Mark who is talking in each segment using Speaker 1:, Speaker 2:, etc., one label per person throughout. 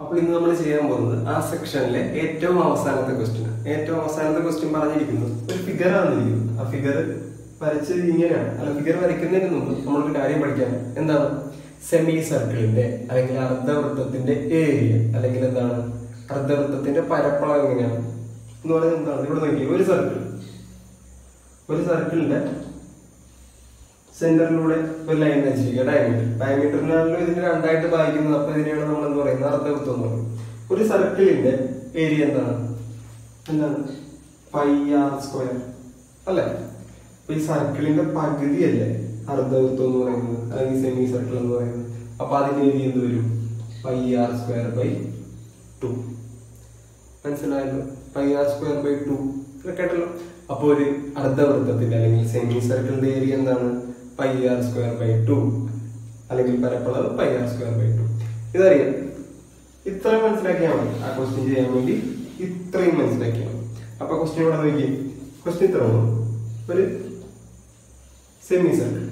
Speaker 1: അപ്പോൾ ഇന്ന് നമ്മൾ ചെയ്യാൻ പോകുന്നത് ആ സെക്ഷനിലെ ഏറ്റവും അവസാനത്തെ ക്വസ്റ്റ്യൻ ഏറ്റവും അവസാനത്തെ ക്വസ്റ്റ്യൻ പറഞ്ഞിരിക്കുന്നത് ഒരു ഫിഗർ ആണെന്നിരിക്കുന്നത് ആ ഫിഗർ വരച്ചത് ഇങ്ങനെയാണ് അല്ല ഫിഗർ വരയ്ക്കുന്നതിന് മുമ്പ് നമ്മളൊരു കാര്യം പഠിക്കാൻ എന്താണ് സെമി സർക്കിളിന്റെ അല്ലെങ്കിൽ അർദ്ധവൃത്തത്തിന്റെ ഏരിയ അല്ലെങ്കിൽ എന്താണ് അർദ്ധവൃത്തത്തിന്റെ പരപ്പളം എങ്ങനെയാണ് എന്ന് പറയുന്നത് എന്താണ് ഇവിടെ നോക്കി ഒരു സർക്കിൾ ഒരു സർക്കിളിന്റെ സെന്ററിലൂടെ ഒരു ലൈൻ വെച്ചിരിക്കുക ഡയമീറ്റർ ഡയമീറ്ററിനാണല്ലോ ഇതിന് രണ്ടായിട്ട് ഭാഗിക്കുന്നത് അപ്പൊ ഇതിനെയാണ് നമ്മൾ എന്ന് പറയുന്നത് അർദ്ധവൃത്തം എന്ന് പറയും ഒരു സർക്കിളിന്റെ ഏരിയ എന്താണ് എന്താണ് പൈ ആർ സ്ക്വയർ അല്ലേ അപ്പൊ ഈ സർക്കിളിന്റെ പകുതിയല്ലേ അർദ്ധവൃത്തം എന്ന് പറയുന്നത് അല്ലെങ്കിൽ സെമി സർക്കിൾ എന്ന് പറയുന്നത് അപ്പൊ അതിന്റെ ഏരിയ എന്ത് വരും pi R square by two മനസ്സിലായല്ലോ pi R square by two കേട്ടല്ലോ അപ്പൊ ഒരു അർദ്ധവൃത്തത്തിന്റെ അല്ലെങ്കിൽ സെമി സർക്കിളിന്റെ ഏരിയ എന്താണ് pi R square by two അല്ലെങ്കിൽ പരപ്പളവ് pi R square by two ഇതറിയാം ഇത്രയും മനസ്സിലാക്കിയാൽ മതി ആ ക്വസ്റ്റ്യൻ ചെയ്യാൻ വേണ്ടി ഇത്രയും മനസ്സിലാക്കിയാൽ മതി അപ്പൊ ക്വസ്റ്റ്യൻ ഇവിടെ നോക്കി ക്വസ്റ്റ്യൻ ഇത്ര ഒരു സെമി സർക്കിൾ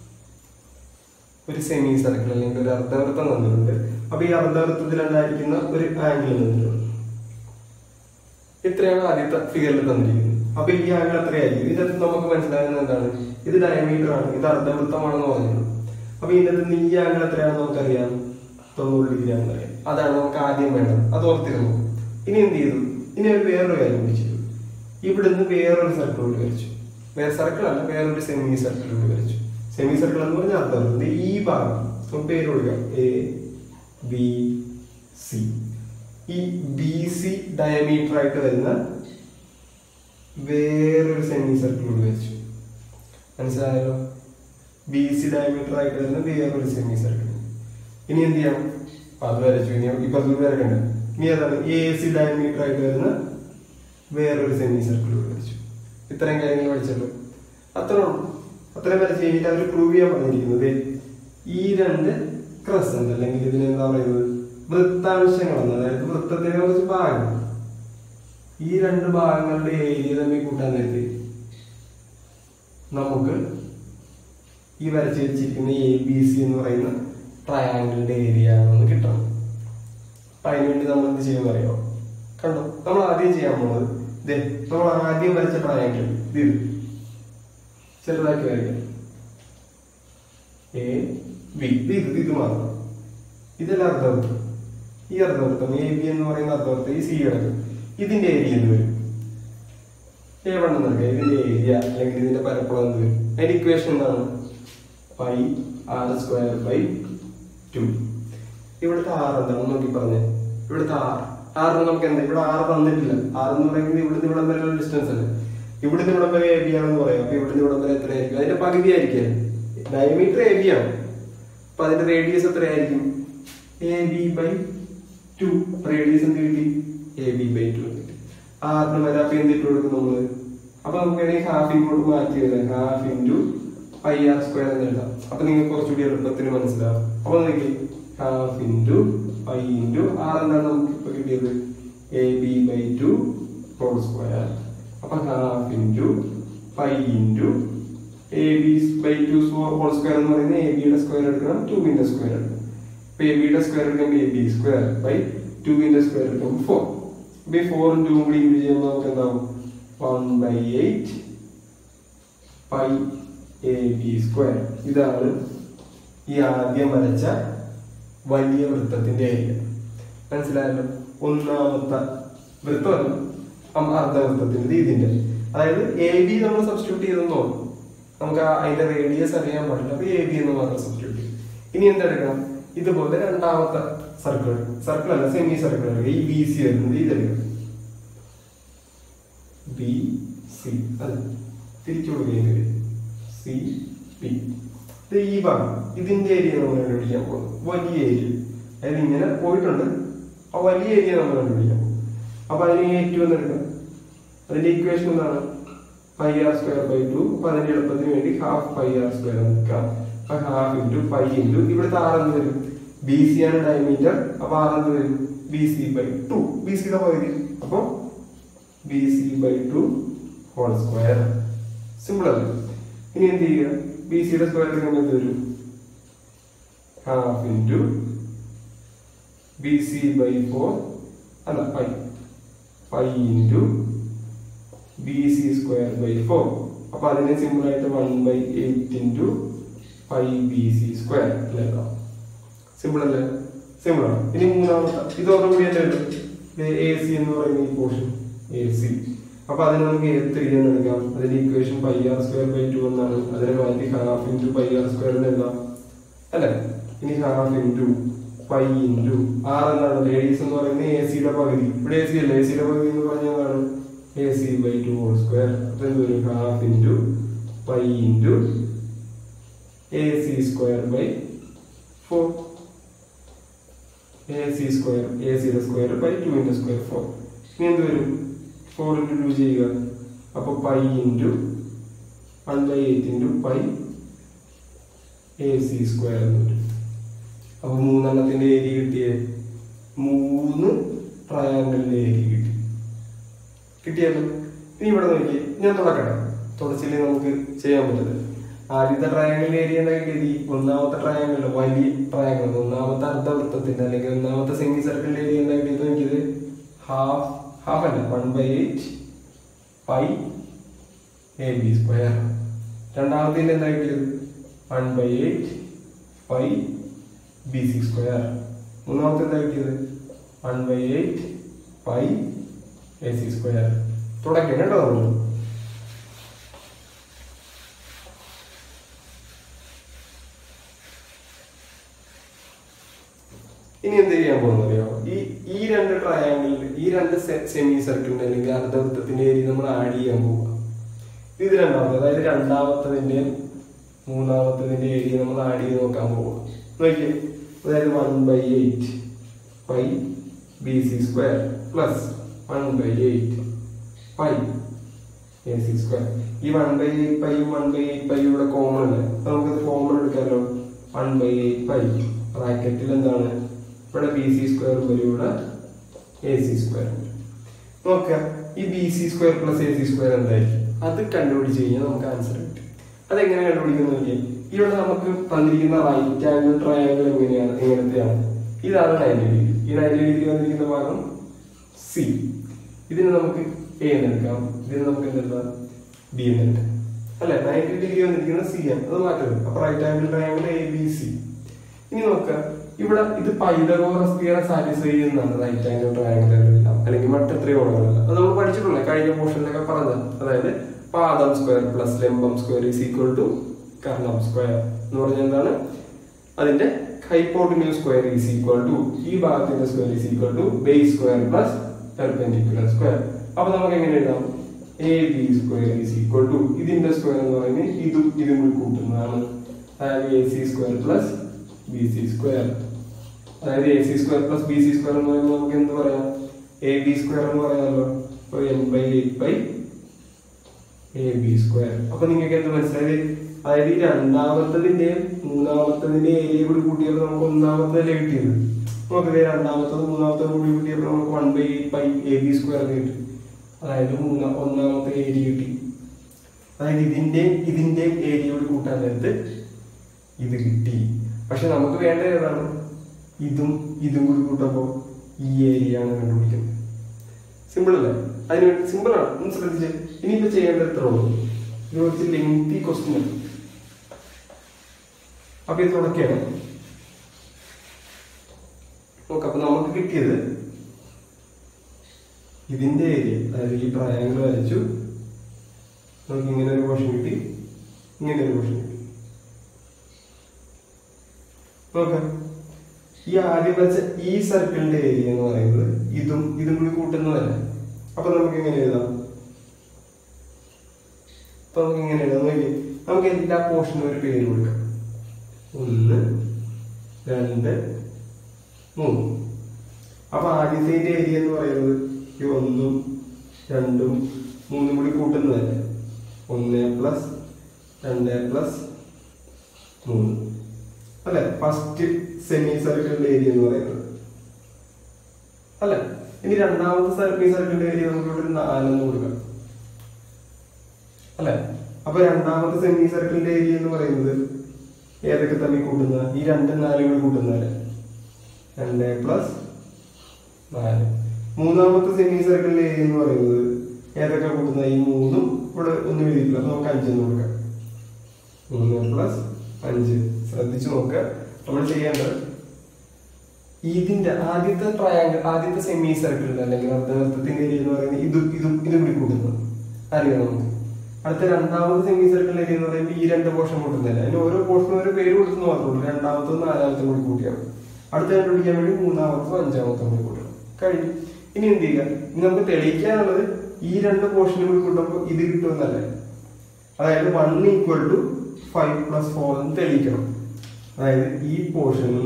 Speaker 1: ഒരു സെമി സർക്കിൾ അല്ലെങ്കിൽ ഒരു അർദ്ധവൃത്തം തന്നിട്ടുണ്ട് അപ്പൊ ഈ അർദ്ധവൃത്തത്തിൽ ഉണ്ടായിരിക്കുന്ന ഒരു ആംഗിൾ തന്നിട്ടുണ്ട് ഇത്രയാണ് ആദ്യത്തെ ഫിഗറിൽ തന്നിരിക്കുന്നത് അപ്പൊ ഈ ആംഗിൾ എത്രയായിരിക്കും ഇതിനകത്ത് നമുക്ക് മനസ്സിലാകുന്നത് എന്താണ് ഇത് ഡയമീറ്റർ ആണ് ഇത് അർദ്ധവൃത്തമാണെന്ന് പറഞ്ഞത് അപ്പൊ ഇതിനകത്ത് നിന്ന് ഈ ആംഗിൾ എത്രയാണെന്ന് നമുക്കറിയാം തൊണ്ണൂറ് ഡിഗ്രി ആണെന്ന് അറിയാം അതാണ് നമുക്ക് ആദ്യം വേണ്ടത് അത് ഓർത്തിരുന്നു ഇനി എന്ത് ചെയ്തു ഇനി ഒരു വേറൊരു കാര്യം കൂടി ചെയ്തു ഇവിടുന്ന് വേറൊരു സർക്കിൾ വരച്ചു വേറെ സർക്കിൾ അല്ല വേറൊരു സെമി സർക്കിൾ വരച്ചു സെമി സർക്കിൾ എന്ന് പറഞ്ഞാൽ അർത്ഥം ഈ ഭാഗം നമുക്ക് പേര് കൊടുക്കാം എ ബി സി ഈ ബി സി ഡയമീറ്റർ ആയിട്ട് വരുന്ന വേറൊരു സെമി സർക്കിൾ കൂടി വെച്ചു മനസ്സിലായല്ലോ ബി സി ഡയമീറ്റർ ആയിട്ട് വരുന്ന വേറൊരു സെമി സർക്കിൾ ഇനി എന്ത് ചെയ്യാം അപ്പൊ അത് വരച്ചു ഇനി ഇപ്പൊ അത് വരക്കണ്ട ഇനി ഏതാണ് എ സി ഡയമീറ്റർ ആയിട്ട് വരുന്ന വേറൊരു സെമി സർക്കിൾ കൂടി വരച്ചു ഇത്രയും കാര്യങ്ങൾ പഠിച്ചല്ലോ അത്രേ ഉള്ളൂ അത്രയും വരച്ച് കഴിഞ്ഞിട്ട് അവർ പ്രൂവ് ചെയ്യാൻ പറഞ്ഞിരിക്കുന്നത് ഈ രണ്ട് ക്രസന്റ് അല്ലെങ്കിൽ ഇതിന് എന്താ പറയുന്നത് വൃത്താംശങ്ങളെന്ന് അതായത് വൃത്തത്തിനെ കുറച്ച് ഭാഗം ഈ രണ്ട് ഭാഗങ്ങളുടെ ഏരിയ തമ്മിൽ കൂട്ടാൻ നേരത്തെ നമുക്ക് ഈ വരച്ച് വെച്ചിരിക്കുന്ന എ ബി സി എന്ന് പറയുന്ന ട്രയാങ്കിളിന്റെ ഏരിയ ആണെന്ന് കിട്ടണം അപ്പൊ അതിനുവേണ്ടി നമ്മൾ എന്ത് ചെയ്യുമെന്ന് അറിയോ കണ്ടോ നമ്മൾ ആദ്യം ചെയ്യാൻ പോകുന്നത് ഇതേ നമ്മൾ ആദ്യം വരച്ച ട്രയാങ്കിൾ ഇത് ഇത് ചെറുതാക്കി വരയ്ക്കാം എ ബി ഇത് ഇത് ഇത് മാത്രം ഇതല്ല അർദ്ധവൃത്തം ഈ അർദ്ധവൃത്തം എ ബി എന്ന് പറയുന്ന അർദ്ധവൃത്തം ഈ സി കിടക്കും ഇതിന്റെ ഏരിയ എന്ത് വരും എ വൺ എന്നൊക്കെ ഇതിന്റെ ഏരിയ അല്ലെങ്കിൽ ഇതിന്റെ പരപ്പളം എന്ത് വരും അതിന്റെ ഇക്വേഷൻ എന്താണ് pi R square by two ഇവിടുത്തെ ആർ എന്താണ് നോക്കി പറഞ്ഞേ ഇവിടുത്തെ ആർ ആറിന് നമുക്ക് എന്താ ഇവിടെ ആറ് തന്നിട്ടില്ല ആർ എന്ന് പറയുന്നത് ഇവിടുന്ന് ഇവിടം വരെയുള്ള ഡിസ്റ്റൻസ് അല്ലേ ഇവിടുന്ന് ഇവിടം വരെ എ ബി ആണെന്ന് പറയാം അപ്പൊ ഇവിടുന്ന് ഇവിടം വരെ എത്രയായിരിക്കും അതിന്റെ പകുതി ആയിരിക്കും ഡയമീറ്റർ എ ബി ആണ് അപ്പൊ അതിന്റെ റേഡിയസ് എത്രയായിരിക്കും A B by two radius എന്ത് കിട്ടി എ ബി ബൈ ടു കിട്ടി ആറിന് വരെ അപ്പൊ എന്തിട്ട് കൊടുക്കും നമ്മള് അപ്പൊ നമുക്ക് വേണമെങ്കിൽ ഹാഫ് ഇങ്ങോട്ട് മാറ്റി വരാം half into pi R square എന്ന് എഴുതാം അപ്പൊ നിങ്ങൾക്ക് കുറച്ചുകൂടി എളുപ്പത്തിന് മനസ്സിലാവും അപ്പൊ നോക്കി half into pi into R എന്താണ് നമുക്ക് ഇപ്പൊ കിട്ടിയത് A B by two whole square അപ്പൊ half into pi into A B by two whole square എന്ന് പറയുന്നത് എ ബിയുടെ സ്ക്വയർ എടുക്കണം ടുവിന്റെ സ്ക്വയർ എടുക്കണം അപ്പൊ എ ബിയുടെ സ്ക്വയർ എടുക്കുമ്പോൾ എ ബി സ്ക്വയർ ബൈ ടുവിന്റെ സ്ക്വയർ എടുക്കുമ്പോൾ ഫോർ അപ്പൊ ഈ ഫോറും ടൂവും കൂടി ഇൻറ്റു ചെയ്യുമ്പോൾ നമുക്ക് എന്താവും one by eight pi A B square ഇതാണ് ഈ ആദ്യം വരച്ച വലിയ വൃത്തത്തിന്റെ ഏരിയ മനസ്സിലായല്ലോ ഒന്നാമത്തെ വൃത്തമല്ല അം- അർദ്ധവൃത്തത്തിന്റെ ഇതിന്റെ അതായത് എ ബി നമ്മൾ സബ്സ്റ്റിറ്റ്യൂട്ട് ചെയ്തെന്ന് തോന്നും നമുക്ക് ആ- അതിന്റെ റേഡിയസ് അറിയാൻ പാടില്ല അപ്പൊ എ ബി എന്ന് മാത്രം സബ്സ്റ്റിറ്റ്യൂട്ട് ചെയ്യും ഇനി എന്തെടുക്കണം ഇതുപോലെ രണ്ടാമത്തെ സർക്കിൾ സർക്കിൾ അല്ല സെമി സർക്കിൾ എടുക്കുക ഈ ബി സി വരുന്നത് ഇതെടുക്കുക ബി സി അല്ല തിരിച്ചു കൊടുക്കുകയും സി ബി ഇത് ഈ ഭാഗം ഇതിന്റെ ഏരിയ നമ്മൾ കണ്ടുപിടിക്കാൻ പോകുന്നത് വലിയ ഏരിയ അതായത് ഇങ്ങനെ പോയിട്ടുണ്ട് ആ വലിയ ഏരിയ നമ്മൾ കണ്ടുപിടിക്കാൻ പോകും അപ്പൊ അതിന് ഏറ്റവും എന്ന് എടുക്കാം അതിന്റെ ഇക്വേഷൻ എന്താണ് pi R square by two അപ്പൊ അതിന്റെ എളുപ്പത്തിന് വേണ്ടി ഹാഫ് പൈ ആർ സ്ക്വയർ നിൽക്കാം അപ്പൊ ഹാഫ് ഇൻറ്റു പൈ ഇൻറ്റു ഇവിടുത്തെ ആർ എന്ത് വരും ബി സി ആണ് ഡയമീറ്റർ അപ്പൊ ആർ എന്ത് വരും B C by two B സിയുടെ പകുതി അപ്പൊ B C by two whole square simple അല്ലേ ഇനി എന്ത് ചെയ്യുക ബി സിയുടെ സ്ക്വയർ എടുക്കുമ്പോൾ എന്ത് വരും half into B C by four അല്ല pi pi into B C square by four അപ്പൊ അതിനെ സിമ്പിൾ ആയിട്ട് one by eight into pi B C square എന്നെഴുതാം സിമ്പിൾ അല്ലേ സിമ്പിൾ ആണ് ഇനി മൂന്നാമത്തെ ഇതോടുകൂടി അല്ലേ എ സി എന്ന് പറയുന്ന ഈ പോർഷൻ എ സി അപ്പൊ അതിന് നമുക്ക് എ ത്രീ എന്ന് എടുക്കാം അതിന്റെ equation pi R square by two എന്നാണ് അതിനെ മാറ്റി half into pi R square എന്ന് എഴുതാം അല്ലേ ഇനി half into pi into R എന്നാണ് ലേഡീസ് എന്ന് പറയുന്നത് എ സിയുടെ പകുതി ഇവിടെ എ സി അല്ലേ എ സിയുടെ പകുതി എന്ന് പറഞ്ഞാൽ എന്താണ് A C by two whole square അപ്പൊ എന്ത് വരും half into pi into A C square by four A C square A സിയുടെ സ്ക്വയർ ബൈ ടുവിന്റെ സ്ക്വയർ ഫോർ ഇനി എന്ത് വരും ഫോർ ഇൻറ്റു ടു ചെയ്യുക അപ്പൊ pi into one by eight into pi A C square എന്ന് വരും അപ്പൊ മൂന്നെണ്ണത്തിന്റെ ഏരിയ കിട്ടിയേ മൂന്ന് ട്രയാങ്കിളിന്റെ ഏരിയ കിട്ടി കിട്ടിയല്ലോ ഇനി ഇവിടെ നോക്കി ഞാൻ തുടക്കട്ടെ തുടച്ചില്ലേ നമുക്ക് ചെയ്യാൻ പറ്റില്ല ആദ്യത്തെ ട്രയാങ്കിൾ ഏരിയ എന്താ കിട്ടിയത് ഈ ഒന്നാമത്തെ ട്രയാങ്കിൾ വലിയ ട്രയാങ്കിൾ ഒന്നാമത്തെ അർദ്ധവൃത്തത്തിന്റെ അല്ലെങ്കിൽ ഒന്നാമത്തെ സെമി സർക്കിളിന്റെ ഏരിയ എന്താ കിട്ടിയത് നോക്കിയത് ഹാഫ് ഹാഫ് അല്ല one by eight pi A B square രണ്ടാമത്തിന്റെ എന്താ കിട്ടിയത് one by eight pi B C square മൂന്നാമത്തെ എന്താ കിട്ടിയത് one by eight pi A C square തുടക്കം കേട്ടോ നമ്മൾ ഇനി എന്ത് ചെയ്യാൻ പോകുന്നറിയോ ഈ ഈ രണ്ട് ട്രയാങ്കിളിൽ ഈ രണ്ട് സെമി സർക്കിളിന്റെ അല്ലെങ്കിൽ അർദ്ധവൃത്തത്തിന്റെ ഏരിയ നമ്മൾ ആഡ് ചെയ്യാൻ പോവുക ഇത് രണ്ടാമത്തെ അതായത് രണ്ടാമത്തതിന്റെ മൂന്നാമത്തതിന്റെ ഏരിയ നമ്മൾ ആഡ് ചെയ്ത് നോക്കാൻ പോവുക നോക്കിയേ അതായത് one by eight pi B C square plus one by eight pi A C square ഈ വൺ ബൈ എയ്റ്റ് പൈയും വൺ ബൈ എയ്റ്റ് പൈ ഇവിടെ കോമൺ അല്ലേ അപ്പൊ നമുക്കത് കോമൺ എടുക്കാമല്ലോ വൺ ബൈ എയ്റ്റ് പൈ ബ്രാക്കറ്റിൽ എന്താണ് ഇവിടെ ബി സി സ്ക്വയർ വരും ഇവിടെ എ സി സ്ക്വയർ നോക്കുക ഈ B C square plus A C square എന്തായിരിക്കും അത് കണ്ടുപിടിച്ച് കഴിഞ്ഞാൽ നമുക്ക് ആൻസർ കിട്ടും അതെങ്ങനെ കണ്ടുപിടിക്കുന്നത് നോക്കിയാൽ ഇവിടെ നമുക്ക് തന്നിരിക്കുന്ന റൈറ്റ് ആംഗിൾ ട്രയാംഗിൾ എങ്ങനെയാണ് എങ്ങനത്തെയാണ് ഇതാണ് നയൻറ്റി ഡിഗ്രി ഈ നയൻറ്റി ഡിഗ്രി വന്നിരിക്കുന്ന ഭാഗം സി ഇതിന് നമുക്ക് എ എന്ന് എടുക്കാം ഇതിന് നമുക്ക് എന്തെടുക്കാം ബി എന്ന് എടുക്കാം അല്ലെ നയൻറ്റി ഡിഗ്രി വന്നിരിക്കുന്നത് സി ആണ് അത് മാറ്റരുത് അപ്പൊ right angle triangle A B C ഇനി നോക്കുക ഇവിടെ ഇത് പൈതഗോറസ് തിയറം സാറ്റിസ്ഫൈ ചെയ്യുന്നതാണ് റൈറ്റ് ആംഗിൾ ട്രയാംഗിളുകളെല്ലാം അല്ലെങ്കിൽ മറ്റെത്രയോ ഗുണങ്ങളെല്ലാം അത് നമ്മൾ പഠിച്ചിട്ടുള്ള കഴിഞ്ഞ പോർഷനിലൊക്കെ പറഞ്ഞത് അതായത് പാദം സ്ക്വയർ പ്ലസ് ലംബം സ്ക്വയർ ഈസ് ഈക്വൽ ടു കർണം സ്ക്വയർ എന്ന് പറഞ്ഞാൽ എന്താണ് അതിന്റെ hypotenuse square is equal to ഈ ഭാഗത്തിന്റെ square is equal to base square plus perpendicular square അപ്പൊ നമുക്ക് എങ്ങനെ എഴുതാം A B square is equal to ഇതിന്റെ സ്ക്വയർ എന്ന് പറയുന്നത് ഇതും ഇതും കൂടി കൂട്ടുന്നതാണ് അതായത് A C square plus B C square അതായത് A C square plus B C square എന്ന് പറയുമ്പോൾ നമുക്ക് എന്ത് പറയാം എ ബി സ്ക്വയർ എന്ന് പറയാമല്ലോ അപ്പൊ N by eight by A B square അപ്പൊ നിങ്ങൾക്ക് എന്ത് മനസ്സിലായത് അതായത് ഈ രണ്ടാമത്തതിന്റെയും മൂന്നാമത്തതിന്റെ ഏരിയ കൂടി കൂട്ടിയപ്പോൾ നമുക്ക് ഒന്നാമത്തതല്ലേ കിട്ടിയത് നമുക്ക് രണ്ടാമത്തത് മൂന്നാമത്തത് കൂടി കൂട്ടിയപ്പോൾ നമുക്ക് one by eight by A B square കിട്ടി അതായത് മൂന്നാ ഒന്നാമത്തെ ഏരിയ കിട്ടി അതായത് ഇതിന്റെ ഇതിന്റെ ഏരിയയോട് കൂട്ടാൻ നേരത്ത് ഇത് കിട്ടി പക്ഷെ നമുക്ക് വേണ്ട ഏതാണ് ഇതും ഇതും കൂടി കൂട്ടുമ്പോൾ ഈ ഏരിയ ആണ് കണ്ടുപിടിക്കുന്നത് സിമ്പിൾ അല്ലേ അതിന് സിമ്പിൾ ആണ് ഒന്ന് ശ്രദ്ധിച്ച് ഇനിയിപ്പോ ചെയ്യേണ്ടത് എത്ര ഉള്ളൂ ഇത് കുറച്ച് ലെങ്തി ക്വസ്റ്റ്യൻ ആണ് അപ്പൊ ഇത് തുടക്കുകയാണ് നോക്കാം അപ്പൊ നമുക്ക് കിട്ടിയത് ഇതിന്റെ ഏരിയ അതായത് ഈ ട്രയാങ്കിൾ വരച്ചു നമുക്ക് ഇങ്ങനെ ഒരു പോർഷൻ കിട്ടി ഇങ്ങനെ ഒരു പോർഷൻ കിട്ടി നോക്കാം ഈ ആദ്യം വെച്ച ഈ സർക്കിളിന്റെ ഏരിയ എന്ന് പറയുന്നത് ഇതും ഇതും കൂടി കൂട്ടുന്നതല്ല അപ്പൊ നമുക്ക് എങ്ങനെ എഴുതാം അപ്പൊ നമുക്ക് ഇങ്ങനെ എഴുതാം നോക്കി നമുക്ക് എല്ലാ പോർഷനും ഒരു പേര് കൊടുക്കാം ഒന്ന് രണ്ട് മൂന്ന് അപ്പൊ ആദ്യത്തെ ഏരിയ എന്ന് പറയുന്നത് ഈ ഒന്നും രണ്ടും മൂന്നും കൂടി കൂട്ടുന്നതല്ലേ ഒന്ന് പ്ലസ് രണ്ട് പ്ലസ് മൂന്ന് അല്ലെ ഫസ്റ്റ് സെമി സർക്കിളിന്റെ ഏരിയ എന്ന് പറയുന്നത് അല്ലെ ഇനി രണ്ടാമത്തെ സെമി സർക്കിളിന്റെ ഏരിയ നമുക്ക് ഇവിടെ ഒരു നാലെന്ന് കൊടുക്കാം അല്ലെ അപ്പൊ രണ്ടാമത്തെ സെമി സർക്കിളിന്റെ ഏരിയ എന്ന് പറയുന്നത് ഏതൊക്കെ തമ്മിൽ കൂട്ടുന്ന ഈ രണ്ടും നാലും കൂടി കൂട്ടുന്നതല്ലേ രണ്ട് പ്ലസ് നാല് മൂന്നാമത്തെ സെമി സർക്കിളിലെ ഏരിയ എന്ന് പറയുന്നത് ഏതൊക്കെ കൂട്ടുന്ന ഈ മൂന്നും ഇവിടെ ഒന്നും എഴുതിയിട്ടില്ല അപ്പൊ നമുക്ക് അഞ്ചെന്ന് കൊടുക്കാം മൂന്ന് പ്ലസ് അഞ്ച് ശ്രദ്ധിച്ചു നോക്കുക നമ്മൾ ചെയ്യേണ്ടത് ഇതിന്റെ ആദ്യത്തെ ട്രയാങ്കിൾ ആദ്യത്തെ സെമി സർക്കിൾ അല്ലെങ്കിൽ അർദ്ധവൃത്തത്തിന്റെ ഏരിയ എന്ന് പറയുന്നത് ഇതും ഇതും ഇതും കൂടി കൂട്ടുന്നത് അറിയാം നമുക്ക് അടുത്ത രണ്ടാമത്തെ സെമി സർക്കിൾ ഏരിയ എന്ന് പറയുമ്പോൾ ഈ രണ്ട് പോർഷൻ കൂട്ടുന്നില്ല അതിന് ഓരോ പോർഷനും ഒരു പേര് കൊടുത്തു മാത്രമേ ഉള്ളൂ രണ്ടാമത്തും നാലാമത്തും കൂടി കൂട്ടിയാൽ മതി. അടുത്ത കണ്ടുപിടിക്കാൻ വേണ്ടി മൂന്നാമത്തും അഞ്ചാമത്തും കൂടി കൂട്ടണം കഴിഞ്ഞു ഇനി എന്ത് ചെയ്യുക ഇനി നമുക്ക് തെളിയിക്കാനുള്ളത് ഈ രണ്ട് പോർഷനും കൂടി കൂട്ടുമ്പോൾ ഇത് കിട്ടുമെന്നല്ലേ അതായത് one equal to five plus four എന്ന് തെളിയിക്കണം അതായത് ഈ പോർഷനും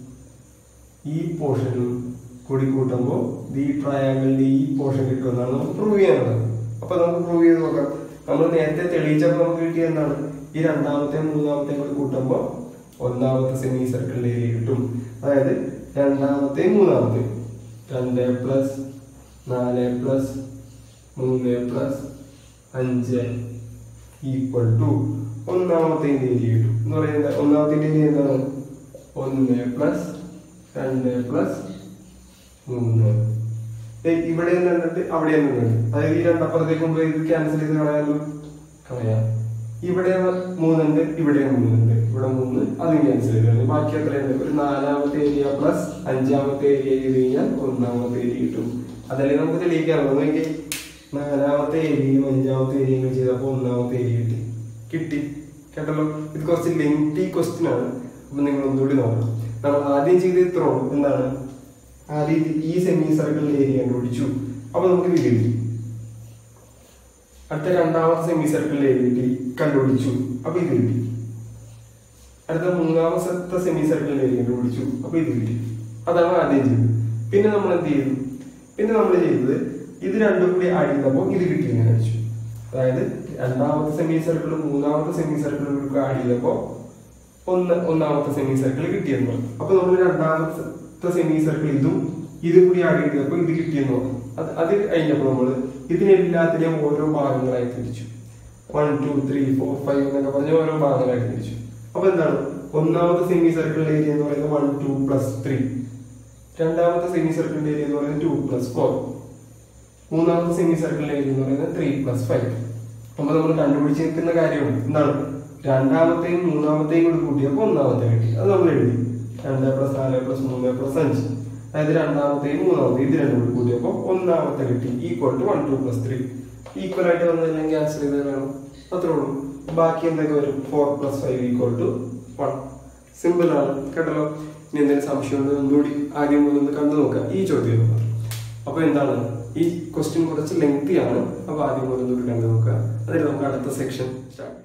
Speaker 1: ഈ പോർഷനും കൂടി കൂട്ടുമ്പോൾ ഈ ട്രയാങ്കിളിന്റെ ഈ പോർഷൻ കിട്ടുമെന്നാണ് നമുക്ക് പ്രൂവ് ചെയ്യാനുള്ളത് അപ്പൊ നമുക്ക് പ്രൂവ് ചെയ്ത് നോക്കാം നമ്മൾ നേരത്തെ തെളിയിച്ചപ്പോൾ നമുക്ക് കിട്ടിയ എന്താണ് ഈ രണ്ടാമത്തെ മൂന്നാമത്തെ കൂടി കൂട്ടുമ്പോൾ ഒന്നാമത്തെ സെമി സർക്കിളിന്റെ ഏരിയ കിട്ടും അതായത് രണ്ടാമത്തെ മൂന്നാമത്തെ രണ്ട് പ്ലസ് നാല് പ്ലസ് മൂന്ന് പ്ലസ് അഞ്ച് ഈക്വൽ ടു ഒന്നാമത്തെ ഏരിയ കിട്ടും എന്ന് പറയുന്നത് ഒന്നാമത്തെ ഏരിയ എന്താണ് ഒന്ന് പ്ലസ് രണ്ട് പ്ലസ് മൂന്ന് ഏയ് ഇവിടെ നിന്നിട്ട് അവിടെ നിന്നുണ്ട് അതായത് ഈ രണ്ടപ്പുറത്തേക്ക് മുമ്പ് ഇത് ക്യാൻസൽ ചെയ്ത് കളയാമല്ലോ കളയാം ഇവിടെ മൂന്നുണ്ട് ഇവിടെ മൂന്നുണ്ട് ഇവിടെ മൂന്ന് അതും ക്യാൻസൽ ചെയ്ത് കളയാം. ബാക്കി എത്രയുണ്ട് ഒരു നാലാമത്തെ ഏരിയ പ്ലസ് അഞ്ചാമത്തെ ഏരിയ ചെയ്ത് കഴിഞ്ഞാൽ ഒന്നാമത്തെ ഏരിയ കിട്ടും അതല്ലേ നമുക്ക് തെളിയിക്കാറുള്ളൂ നോക്കി നാലാമത്തെ ഏരിയയും അഞ്ചാമത്തെ ഏരിയയും ചെയ്തപ്പോൾ ഒന്നാമത്തെ ഏരിയ കിട്ടി കിട്ടി കേട്ടല്ലോ ഇത് കുറച്ച് ലെങ്തി ക്വസ്റ്റ്യൻ ആണ് അപ്പൊ നിങ്ങൾ ഒന്നുകൂടി നോക്കണം നമ്മൾ ആദ്യം ചെയ്ത് ഇത്ര ഉള്ളൂ എന്താണ് ആദ്യം ഇത് ഈ സെമി സർക്കിൾ ഏരിയ കണ്ടുപിടിച്ചു അപ്പൊ നമുക്ക് ഇത് കിട്ടി അടുത്ത രണ്ടാമത്തെ സെമി സർക്കിൾ ഏരിയ കിട്ടി കണ്ടുപിടിച്ചു അപ്പൊ ഇത് കിട്ടി അടുത്ത മൂന്നാമത്തെ സെമി സർക്കിൾ ഏരിയ കണ്ടുപിടിച്ചു അപ്പൊ ഇത് കിട്ടി അതാണ് ആദ്യം ചെയ്തത് പിന്നെ നമ്മൾ എന്ത് ചെയ്തു പിന്നെ നമ്മൾ ചെയ്തത് ഇത് രണ്ടും കൂടി ആഡ് ചെയ്തപ്പോൾ ഇത് കിട്ടി എന്ന് കാണിച്ചു അതായത് രണ്ടാമത്തെ സെമി സർക്കിളും മൂന്നാമത്തെ സെമി സർക്കിളും കൂടി ആഡ് ചെയ്തപ്പോൾ ഒന്ന് ഒന്നാമത്തെ സെമി സർക്കിൾ കിട്ടിയെന്ന് പറഞ്ഞു അപ്പൊ നമ്മൾ രണ്ടാമത്തെ സെമി സർക്കിൾ ഇതും ഇതും കൂടി ആഡ് ചെയ്തപ്പോൾ ഇത് കിട്ടിയെന്ന് പറഞ്ഞു അത് അത് കഴിഞ്ഞപ്പോൾ നമ്മൾ ഇതിനെല്ലാത്തിനെയും ഓരോ ഭാഗങ്ങളായി തിരിച്ചു one two three four five എന്നൊക്കെ പറഞ്ഞ ഓരോ ഭാഗങ്ങളായി തിരിച്ചു അപ്പൊ എന്താണ് ഒന്നാമത്തെ സെമി സർക്കിൾ ഏരിയ എന്ന് പറയുന്നത് വൺ ടു പ്ലസ് ത്രീ രണ്ടാമത്തെ സെമി സർക്കിൾ ഏരിയ എന്ന് പറയുന്നത് ടു പ്ലസ് ഫോർ മൂന്നാമത്തെ സെമി സർക്കിൾ ഏരിയ എന്ന് പറയുന്നത് ത്രീ പ്ലസ് ഫൈവ് അപ്പൊ നമ്മൾ കണ്ടുപിടിച്ച് നിൽക്കുന്ന കാര്യമാണ് എന്താണ് രണ്ടാമത്തെയും മൂന്നാമത്തെയും കൂടി കൂട്ടിയപ്പോൾ ഒന്നാമത്തെ കിട്ടി അത് നമ്മൾ എഴുതി രണ്ട് പ്ലസ് നാല് പ്ലസ് മൂന്ന് പ്ലസ് അഞ്ച് അതായത് രണ്ടാമത്തെയും മൂന്നാമത്തെയും ഇത് രണ്ടും കൂടി കൂട്ടിയപ്പോൾ ഒന്നാമത്തെ കിട്ടി equal to one two plus three equal ആയിട്ട് വന്നതെല്ലാം ക്യാൻസൽ ചെയ്ത് വേണം അത്രേ ഉള്ളൂ ബാക്കി എന്തൊക്കെ വരും four plus five equal to one simple ആണ് കേട്ടല്ലോ ഇനി എന്തെങ്കിലും സംശയം ഉണ്ടെങ്കിൽ ഒന്നുകൂടി ആദ്യം മുതൽ ഒന്ന് കണ്ടു നോക്കാം ഈ ചോദ്യം അപ്പൊ എന്താണ് ഈ ക്വസ്റ്റ്യൻ കുറച്ച് ലെങ്തി ആണ് അപ്പൊ ആദ്യം മുതൽ ഒന്നുകൂടി കണ്ടു നോക്കുക എന്നിട്ട് നമുക്ക് അടുത്ത സെക്ഷൻ സ്റ്റാർട്ട്